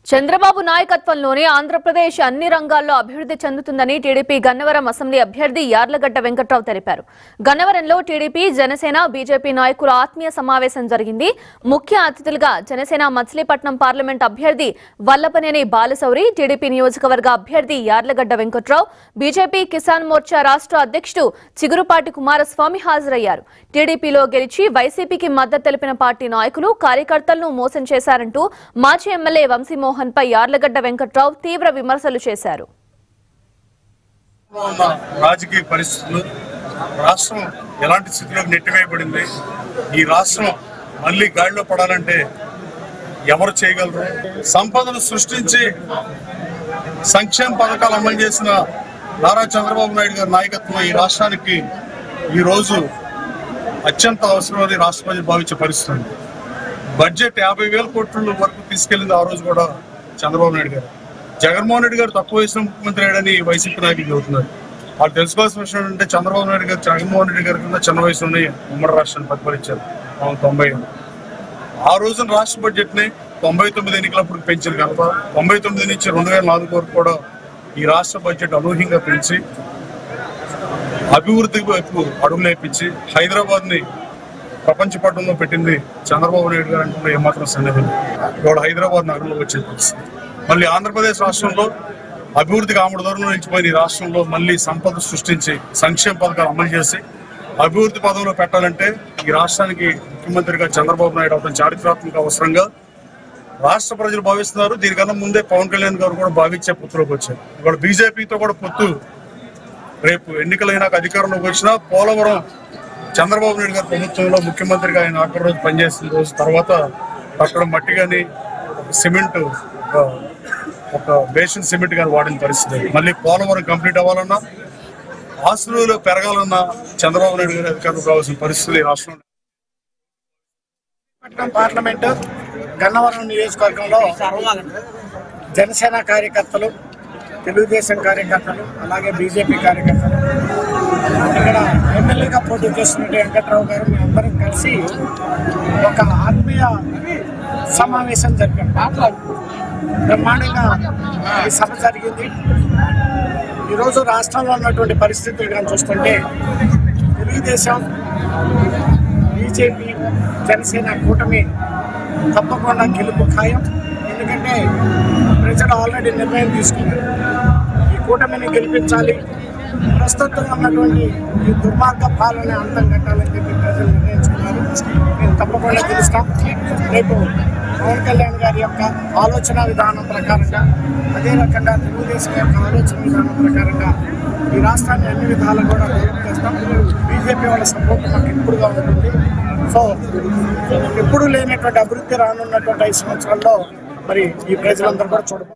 చంద్రబాబు నాయకత్వంలోనే ఆంధ్రప్రదేశ్ అన్ని రంగాల్లో అభివృద్ధి చెందుతుందని టీడీపీ గన్నవరం అసెంబ్లీ అభ్యర్థి యార్లగడ్డ వెంకట్రావు తెలిపారు గన్నవరంలో టీడీపీ జనసేన బీజేపీ నాయకుల ఆత్మీయ సమావేశం జరిగింది ముఖ్య అతిథులుగా జనసేన మచిలీపట్నం పార్లమెంట్ అభ్యర్థి వల్లపనేని బాలశౌరి టీడీపీ నియోజకవర్గ అభ్యర్థి యార్లగడ్డ వెంకట్రావు బీజేపీ కిసాన్ మోర్చా రాష్ట్ర అధ్యక్షుడు చిగురుపాటి కుమారస్వామి హాజరయ్యారు టీడీపీలో గెలిచి వైసీపీకి మద్దతు తెలిపిన పార్టీ నాయకులు కార్యకర్తలను మోసం చేశారంటూ మాజీ ఎమ్మెల్యే వంశీమోహన్ పై యార్లగడ్డ వెంకట్రావు తీవ్ర విమర్శలు చేశారు ఉన్న రాజకీయ పరిస్థితులు రాష్ట్రం ఎలాంటి స్థితిలోకి నెట్టివేయబడింది ఈ రాష్ట్రం మళ్ళీ గాడిలో పడాలంటే ఎవరు చేయగలరు సంపదను సృష్టించి సంక్షేమ పథకాలు అమలు చేసిన నారా చంద్రబాబు నాయుడు గారి నాయకత్వం ఈ రాష్ట్రానికి ఈ రోజు అత్యంత అవసరమని రాష్ట్ర ప్రజలు భావించే పరిస్థితి ఉంది. బడ్జెట్ యాభై వేల కోట్ల వరకు తీసుకెళ్లింది ఆ రోజు కూడా చంద్రబాబు నాయుడు గారు జగన్మోహన్ రెడ్డి గారు తక్కువ వయసులో ముఖ్యమంత్రి అయ్యాడని వైసీపీ నాయకులు చెబుతున్నారు వాళ్ళు తెలుసుకోవాల్సిన విషయం ఏంటంటే చంద్రబాబు నాయుడు గారు జగన్మోహన్ రెడ్డి గారి కింద చిన్న వయసులోనే ఉమ్మడి రాష్ట్రాన్ని పరిపాలించారు అవును, తొంభై ఏడు. ఆ రోజున రాష్ట్ర బడ్జెట్ ని తొంభై తొమ్మిది ఎన్నికలప్పుడు పెంచారు కనుక తొంభై తొమ్మిది నుంచి రెండు వేల నాలుగు వరకు కూడా ఈ రాష్ట్ర బడ్జెట్ అనూహ్యంగా పెంచి అభివృద్ధి వైపు అడుగులేపించి హైదరాబాద్ ని ప్రపంచ పట్టణంలో పెట్టింది చంద్రబాబు నాయుడు గారు అంటే ఏమాత్రం సందేహం లేదు. ఇవాళ హైదరాబాద్ నగరంలో వచ్చే పరిస్థితి మళ్ళీ ఆంధ్రప్రదేశ్ రాష్ట్రంలో అభివృద్ధికి ఆముడు దూరంలో నిలిచిపోయిన ఈ రాష్ట్రంలో మళ్ళీ సంపద సృష్టించి సంక్షేమ పథకాలు అమలు చేసి అభివృద్ధి పదంలో పెట్టాలంటే ఈ రాష్ట్రానికి ముఖ్యమంత్రిగా చంద్రబాబు నాయుడు అవడం చారిత్రాత్మక అవసరంగా రాష్ట్ర ప్రజలు భావిస్తున్నారు దీనికన్నా ముందే పవన్ కళ్యాణ్ గారు కూడా భావించే పొత్తులోకి వచ్చారు ఇవాళ బీజేపీతో కూడా పొత్తు రేపు ఎన్నికలైనాక అధికారంలోకి వచ్చినా పోలవరం చంద్రబాబు నాయుడు గారి ప్రభుత్వంలో ముఖ్యమంత్రిగా ఆయన ఆఖరి రోజు పనిచేసిన రోజు తర్వాత అక్కడ మట్టి కానీ ఒక సిమెంట్ ఒక ఒక బేషన్ సిమెంట్ కానీ వాడిన పరిస్థితి మళ్ళీ పోలవరం కంప్లీట్ అవ్వాలన్నా ఆస్తులు పెరగాలన్నా చంద్రబాబు నాయుడు గారి అధికారంలో రావాల్సిన పరిస్థితి ఈ రాష్ట్రంలో పట్నం పార్లమెంటు గన్నవరం నియోజకవర్గంలో జనసేన కార్యకర్తలు తెలుగుదేశం కార్యకర్తలు అలాగే బీజేపీ కార్యకర్తలు ఇక్కడ ఎమ్మెల్యేగా పోటీ చేస్తున్న వెంకట్రావు గారు మేమందరం కలిసి ఒక ఆత్మీయ సమావేశం జరిపాం బ్రహ్మాండంగా ఈ సభ జరిగింది ఈరోజు రాష్ట్రంలో ఉన్నటువంటి పరిస్థితులు కానీ చూస్తుంటే తెలుగుదేశం బీజేపీ జనసేన కూటమి తప్పకుండా గెలుపు ఖాయం ఎందుకంటే ప్రజలు ఆల్రెడీ నిర్ణయం తీసుకున్నారు ఈ కూటమిని గెలిపించాలి ప్రస్తుతం ఉన్నటువంటి ఈ దుర్మార్గ పాలన అంతం కట్టాలని చెప్పి ప్రజలు నిర్ణయించుకున్నారు మేము తప్పకుండా గెలుస్తాం రేపు పవన్ కళ్యాణ్ గారి యొక్క ఆలోచన విధానం ప్రకారంగా అదే రకంగా తెలుగుదేశం యొక్క ఆలోచన విధానం ప్రకారంగా ఈ రాష్ట్రాన్ని అన్ని విధాలు కూడా డెవలప్ చేస్తాం బీజేపీ వాళ్ళ సపోర్ట్ మాకు ఎప్పుడుగా ఉంటుంది సో ఎప్పుడు లేనటువంటి అభివృద్ధి రానున్నటువంటి ఐదు సంవత్సరాల్లో మరి ఈ ప్రజలందరూ కూడా చూడ